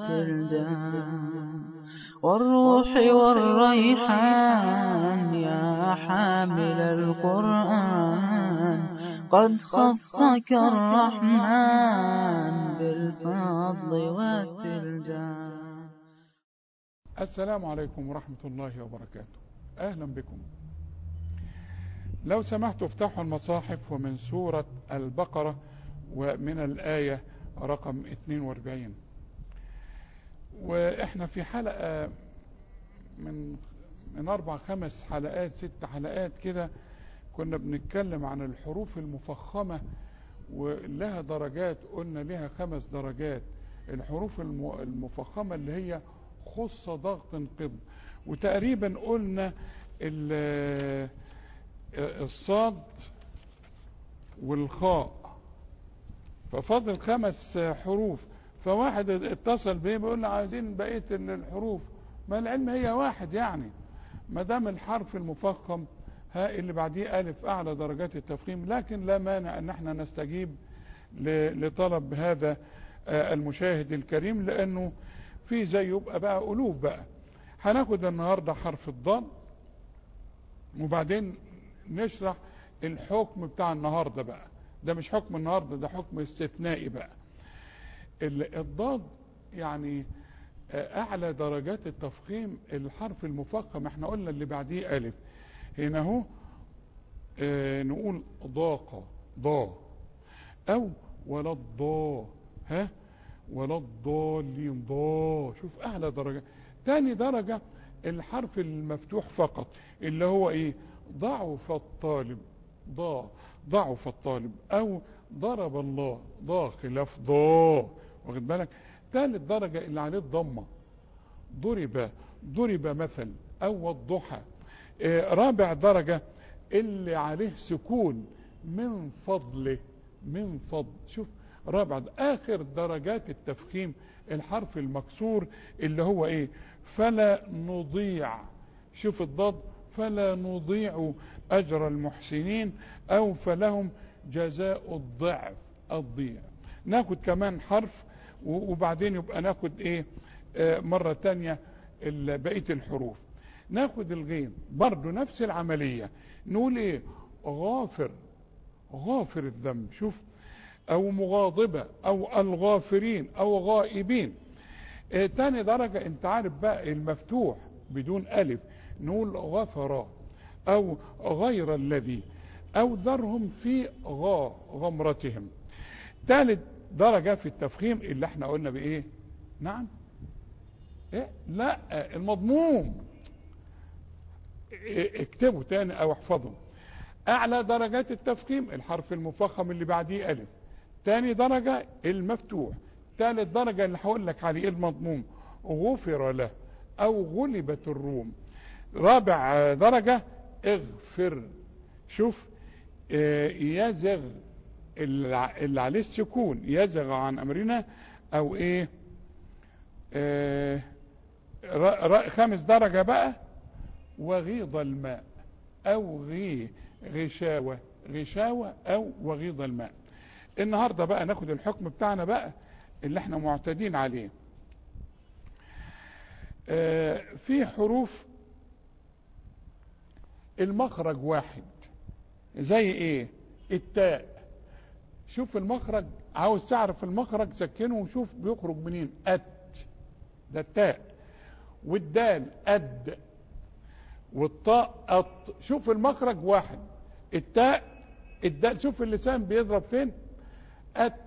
والتلجان والروح والريحان يا حامل القرآن قد خصك الرحمن بالفضل والتلجان السلام عليكم ورحمة الله وبركاته أهلا بكم لو سمحتوا افتحوا المصاحف ومن سورة البقرة ومن الآية رقم 42 وإحنا في حلقة من من أربع خمس حلقات ست حلقات كده كنا بنتكلم عن الحروف المفخمة ولها درجات قلنا لها خمس درجات الحروف المفخمة اللي هي خص ضغط قض وتقريبا قلنا الصاد والخاء ففضل خمس حروف فواحد اتصل بيه بيقول له عايزين بقيه الحروف ما العلم هي واحد يعني ما دام الحرف المفخم ها اللي بعديه الف اعلى درجات التفخيم لكن لا مانع ان احنا نستجيب لطلب هذا المشاهد الكريم لانه في زي يبقى بقى الوف بقى هناخد النهارده حرف الضاد وبعدين نشرح الحكم بتاع النهارده بقى ده مش حكم النهارده ده حكم استثنائي بقى الضاد يعني اعلى درجات التفخيم الحرف المفخم احنا قلنا اللي بعديه الف هنا اهو اه نقول ضاق ضا او ولا الضا ها ولا الضالين ضا شوف اعلى درجه تاني درجه الحرف المفتوح فقط اللي هو ايه ضعف الطالب ضا ضعف الطالب او ضرب الله ضا خلاف ضا واخد بالك ثالث درجة اللي عليه الضمة ضرب ضرب مثل او الضحى آه رابع درجة اللي عليه سكون من فضله من فضل شوف رابع اخر درجات التفخيم الحرف المكسور اللي هو ايه فلا نضيع شوف الضاد فلا نضيع اجر المحسنين او فلهم جزاء الضعف الضيع ناخد كمان حرف وبعدين يبقى ناخد ايه آه مرة تانية بقية الحروف ناخد الغين برضو نفس العملية نقول ايه غافر غافر الذنب شوف او مغاضبة او الغافرين او غائبين آه تاني درجة انت عارف بقى المفتوح بدون الف نقول غفر او غير الذي او ذرهم في غا غمرتهم ثالث درجة في التفخيم اللي احنا قلنا بايه نعم ايه لا المضموم إيه اكتبوا تاني او احفظوا اعلى درجات التفخيم الحرف المفخم اللي بعديه الف تاني درجة المفتوح ثالث درجة اللي هقول لك عليه المضموم غفر له او غلبت الروم رابع درجة اغفر شوف اه يزغ اللي عليه السكون يزغ عن امرنا او ايه اه خامس درجة بقى وغيض الماء او غي غشاوة غشاوة او وغيض الماء النهاردة بقى ناخد الحكم بتاعنا بقى اللي احنا معتادين عليه اه في حروف المخرج واحد زي ايه التاء شوف المخرج عاوز تعرف المخرج سكنه وشوف بيخرج منين ات ده التاء والدال اد والطاء اط شوف المخرج واحد التاء الدال شوف اللسان بيضرب فين ات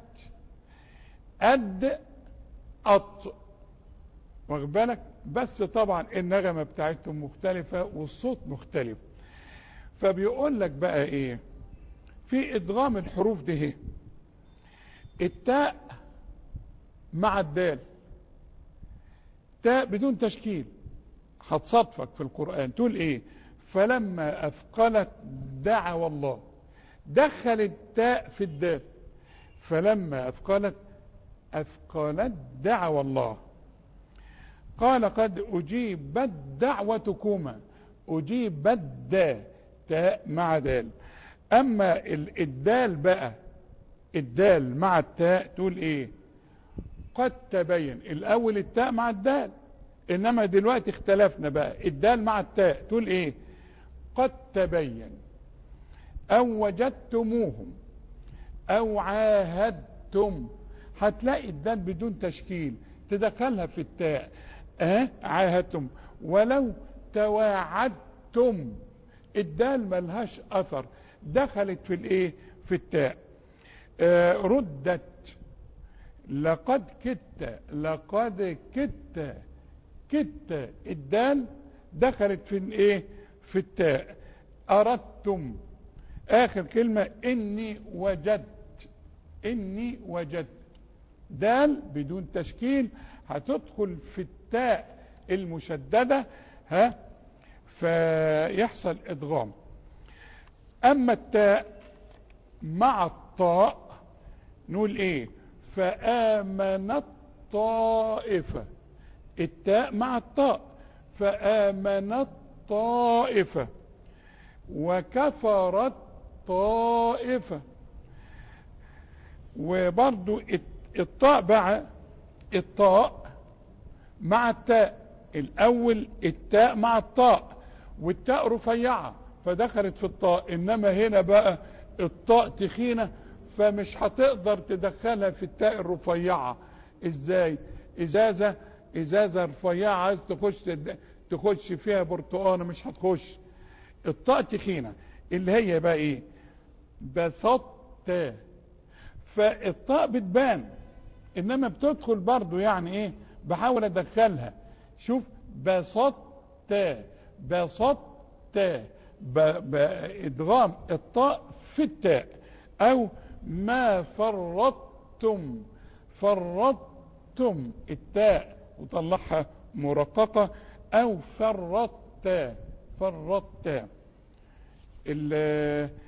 اد اط واخد بالك بس طبعا النغمه بتاعتهم مختلفه والصوت مختلف فبيقول لك بقى ايه في ادغام الحروف دي ايه التاء مع الدال تاء بدون تشكيل هتصادفك في القرآن تقول ايه فلما اثقلت دعوا الله دخل التاء في الدال فلما اثقلت اثقلت دعوا الله قال قد اجيبت دعوتكما اجيبت دا تاء مع دال اما الدال بقى الدال مع التاء تقول ايه قد تبين الاول التاء مع الدال انما دلوقتي اختلفنا بقى الدال مع التاء تقول ايه قد تبين او وجدتموهم او عاهدتم هتلاقي الدال بدون تشكيل تدخلها في التاء اه عاهدتم ولو تواعدتم الدال ملهاش اثر دخلت في الايه في التاء آه ردت لقد كدت لقد كدت كدت الدال دخلت في الايه في التاء اردتم اخر كلمة اني وجدت اني وجدت دال بدون تشكيل هتدخل في التاء المشددة ها فيحصل ادغام اما التاء مع الطاء نقول ايه فآمنت طائفة التاء مع الطاء فآمنت طائفة وكفرت طائفة وبرضو الطاء بقى الطاء مع التاء الاول التاء مع الطاء والتاء رفيعة فدخلت في الطاء انما هنا بقى الطاء تخينة فمش هتقدر تدخلها في التاء الرفيعة ازاي ازازة ازازة رفيعة عايز تخش تخش فيها برتقانة مش هتخش الطاء تخينة اللي هي بقى ايه بسطت فالطاء بتبان انما بتدخل برضو يعني ايه بحاول ادخلها شوف بسطت بسطت بادغام الطاء في التاء او ما فرطتم فرطتم التاء وطلعها مرققة او فرطت فرطت ال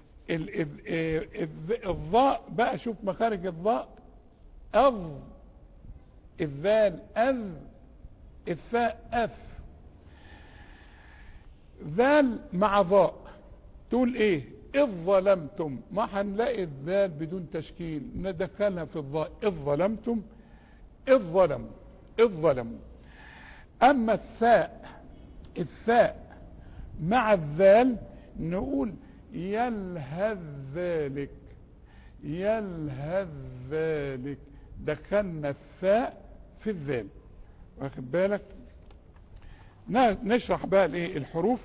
الضاء بقى شوف مخارج الضاء أض الذال أذ الثاء أث ذال مع ضاء تقول ايه اذ ظلمتم ما هنلاقي الذال بدون تشكيل ندخلها في الضاء اذ ظلمتم اذ ظلموا اذ ظلموا اما الثاء الثاء مع الذال نقول يلهث ذلك يلهث ذلك دخلنا الثاء في الذال واخد بالك نشرح بقى الايه الحروف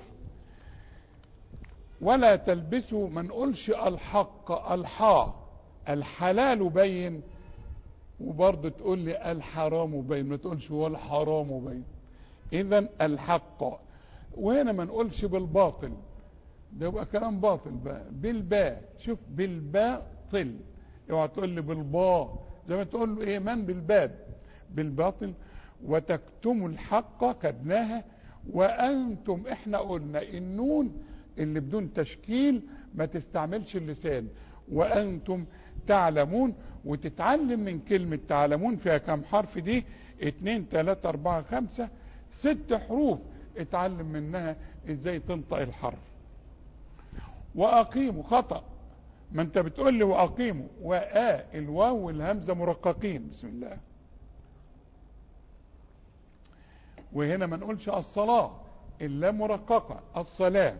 ولا تلبسوا ما نقولش الحق الحاء الحلال بين وبرضه تقول لي الحرام بين ما تقولش هو الحرام بين اذا الحق وهنا ما نقولش بالباطل ده يبقى كلام باطل بقى بالباء شوف بالباطل اوعى تقول لي بالباء زي ما تقول له ايه من بالباب بالباطل وتكتموا الحق كدناها وانتم احنا قلنا النون اللي بدون تشكيل ما تستعملش اللسان وانتم تعلمون وتتعلم من كلمة تعلمون فيها كم حرف دي اتنين تلاتة اربعة خمسة ست حروف اتعلم منها ازاي تنطق الحرف واقيموا خطأ ما انت بتقول لي واقيموا وآ الواو والهمزة مرققين بسم الله وهنا ما نقولش الصلاة إلا مرققة الصلاة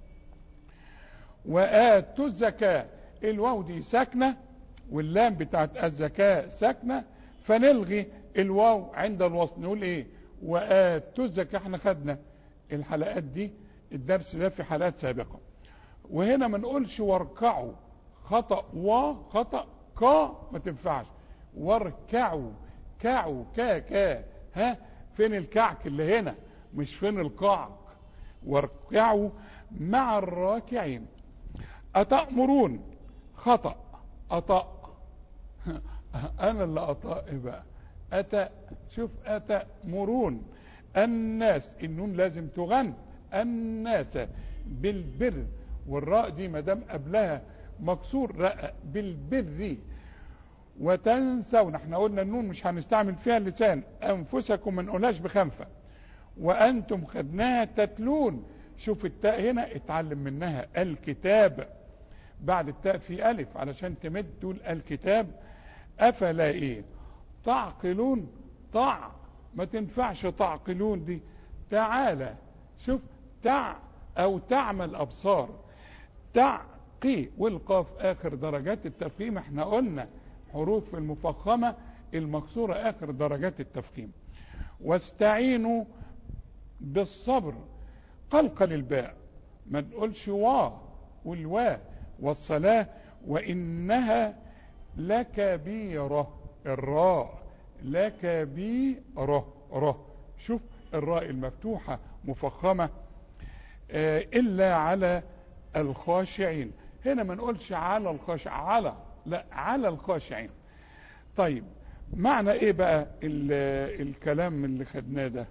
وآتوا الزكاة الواو دي ساكنة واللام بتاعت الزكاة ساكنة فنلغي الواو عند الوصل نقول ايه وآتوا الزكاة احنا خدنا الحلقات دي الدرس ده في حلقات سابقة وهنا ما نقولش واركعوا خطأ و خطأ كا ما تنفعش واركعوا كعوا كا كا ها فين الكعك اللي هنا مش فين القعك واركعوا مع الراكعين أتأمرون خطأ أطأ أنا اللي أطأ بقى أتى شوف أتأمرون الناس النون لازم تغن الناس بالبر والراء دي مدام قبلها مكسور رأى بالبر وتنسون احنا قلنا النون مش هنستعمل فيها اللسان انفسكم ما نقولهاش بخنفه وانتم خدناها تتلون شوف التاء هنا اتعلم منها الكتاب بعد التاء في الف علشان تمد تقول الكتاب افلا ايه تعقلون طع ما تنفعش تعقلون دي تعالى شوف تع او تعمل ابصار تعقي والقاف اخر درجات التفخيم احنا قلنا حروف المفخمه المكسوره اخر درجات التفخيم واستعينوا بالصبر قلقل الباء ما تقولش وا والوا والصلاه وانها لكبيره الراء لكبيره ره شوف الراء المفتوحه مفخمه آه، الا على الخاشعين هنا ما نقولش على الخاشع على لا على الخاشعين طيب معنى ايه بقى ال- الكلام اللي خدناه ده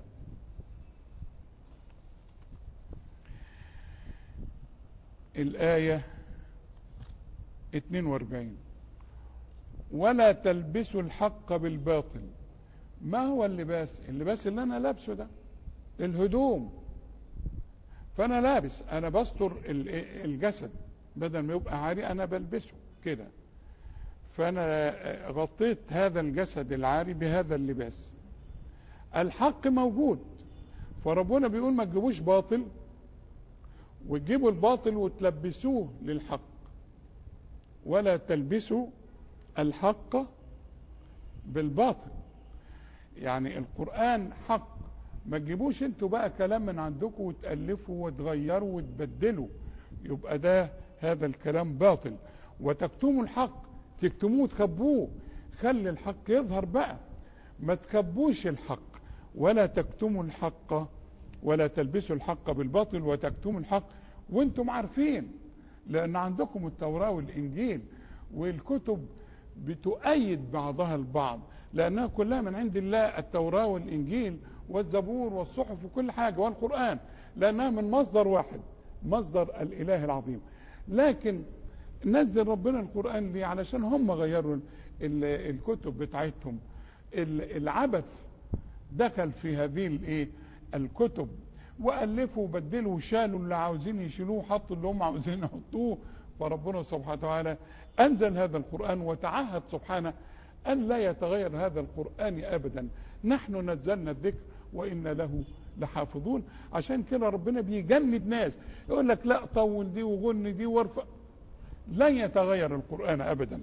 الآية 42 ولا تلبسوا الحق بالباطل ما هو اللباس اللباس اللي انا لابسه ده الهدوم فانا لابس انا بستر ال- الجسد بدل ما يبقى عاري انا بلبسه كده فانا غطيت هذا الجسد العاري بهذا اللباس الحق موجود فربنا بيقول ما تجيبوش باطل وتجيبوا الباطل وتلبسوه للحق ولا تلبسوا الحق بالباطل يعني القرآن حق ما تجيبوش انتوا بقى كلام من عندكم وتألفوا وتغيروا وتبدلوا يبقى ده هذا الكلام باطل وتكتموا الحق تكتموه وتخبوه خلي الحق يظهر بقى ما تخبوش الحق ولا تكتموا الحق ولا تلبسوا الحق بالباطل وتكتموا الحق وانتم عارفين لان عندكم التوراة والانجيل والكتب بتؤيد بعضها البعض لانها كلها من عند الله التوراة والانجيل والزبور والصحف وكل حاجة والقرآن لانها من مصدر واحد مصدر الاله العظيم لكن نزل ربنا القرآن ليه علشان هم غيروا ال- الكتب بتاعتهم ال- العبث دخل في هذه الايه الكتب والفوا وبدلوا وشالوا اللي عاوزين يشيلوه حطوا اللي هم عاوزين يحطوه فربنا سبحانه وتعالى انزل هذا القران وتعهد سبحانه ان لا يتغير هذا القران ابدا نحن نزلنا الذكر وان له لحافظون عشان كده ربنا بيجند ناس يقول لك لا طول دي وغن دي وارفع لن يتغير القران ابدا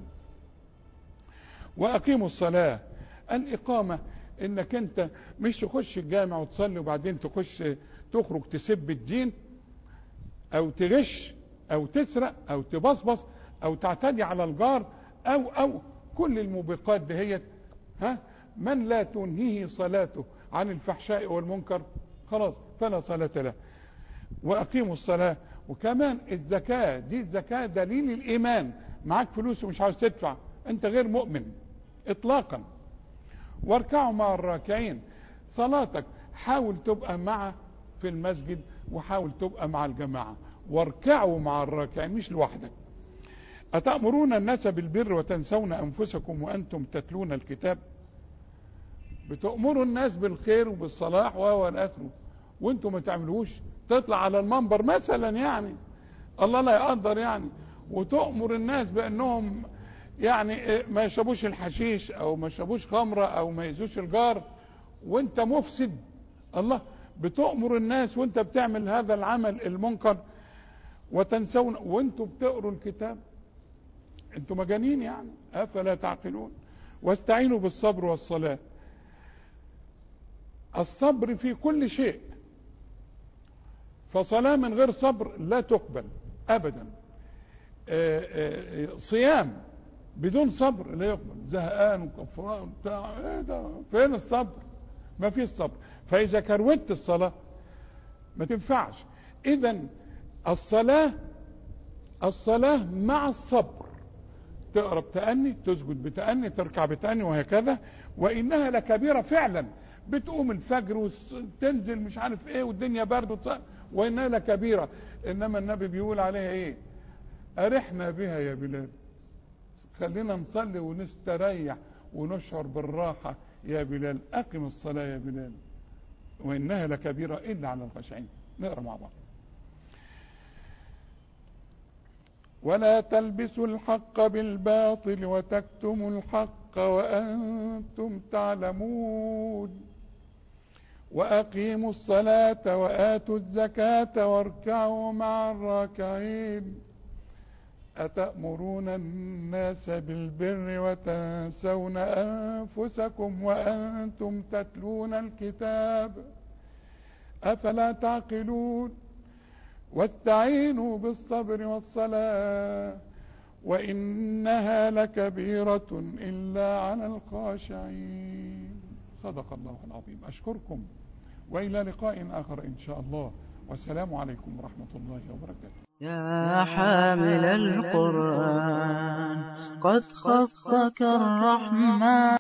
واقيموا الصلاه الاقامه انك انت مش تخش الجامع وتصلي وبعدين تخش تخرج تسب الدين او تغش او تسرق او تبصبص او تعتدي على الجار او او كل الموبقات دهيت ها من لا تنهيه صلاته عن الفحشاء والمنكر خلاص فلا صلاة له واقيموا الصلاة وكمان الزكاة دي الزكاة دليل الايمان معاك فلوس ومش عاوز تدفع انت غير مؤمن اطلاقا واركعوا مع الراكعين صلاتك حاول تبقى مع في المسجد وحاول تبقى مع الجماعة واركعوا مع الراكعين مش لوحدك أتأمرون الناس بالبر وتنسون أنفسكم وأنتم تتلون الكتاب بتأمروا الناس بالخير وبالصلاح وهو الآخر وانتم ما تعملوش تطلع على المنبر مثلا يعني الله لا يقدر يعني وتأمر الناس بأنهم يعني ما يشربوش الحشيش او ما يشربوش خمرة او ما يأذوش الجار وانت مفسد الله بتؤمر الناس وانت بتعمل هذا العمل المنكر وتنسون وانتوا بتقروا الكتاب انتوا مجانين يعني افلا تعقلون واستعينوا بالصبر والصلاة الصبر في كل شيء فصلاة من غير صبر لا تقبل ابدا آه، آه، آه، صيام بدون صبر لا يقبل زهقان وكفران بتاع ايه ده فين الصبر ما فيش صبر فاذا كروت الصلاه ما تنفعش اذا الصلاه الصلاه مع الصبر تقرا بتأني تسجد بتأني تركع بتأني وهكذا وانها لكبيره فعلا بتقوم الفجر وتنزل مش عارف ايه والدنيا برد وتص- وانها لكبيره انما النبي بيقول عليها ايه ارحنا بها يا بلال خلينا نصلي ونستريح ونشعر بالراحة يا بلال أقم الصلاة يا بلال وإنها لكبيرة إلا على الخاشعين نقرأ مع بعض ولا تلبسوا الحق بالباطل وتكتموا الحق الحق وأنتم تعلمون وأقيموا الصلاة وآتوا الزكاة واركعوا مع الراكعين أتأمرون الناس بالبر وتنسون أنفسكم وأنتم تتلون الكتاب أفلا تعقلون واستعينوا بالصبر والصلاة وإنها لكبيرة إلا على الخاشعين صدق الله العظيم أشكركم وإلى لقاء آخر إن شاء الله والسلام عليكم ورحمة الله وبركاته يا حامل القرآن قد خصك الرحمن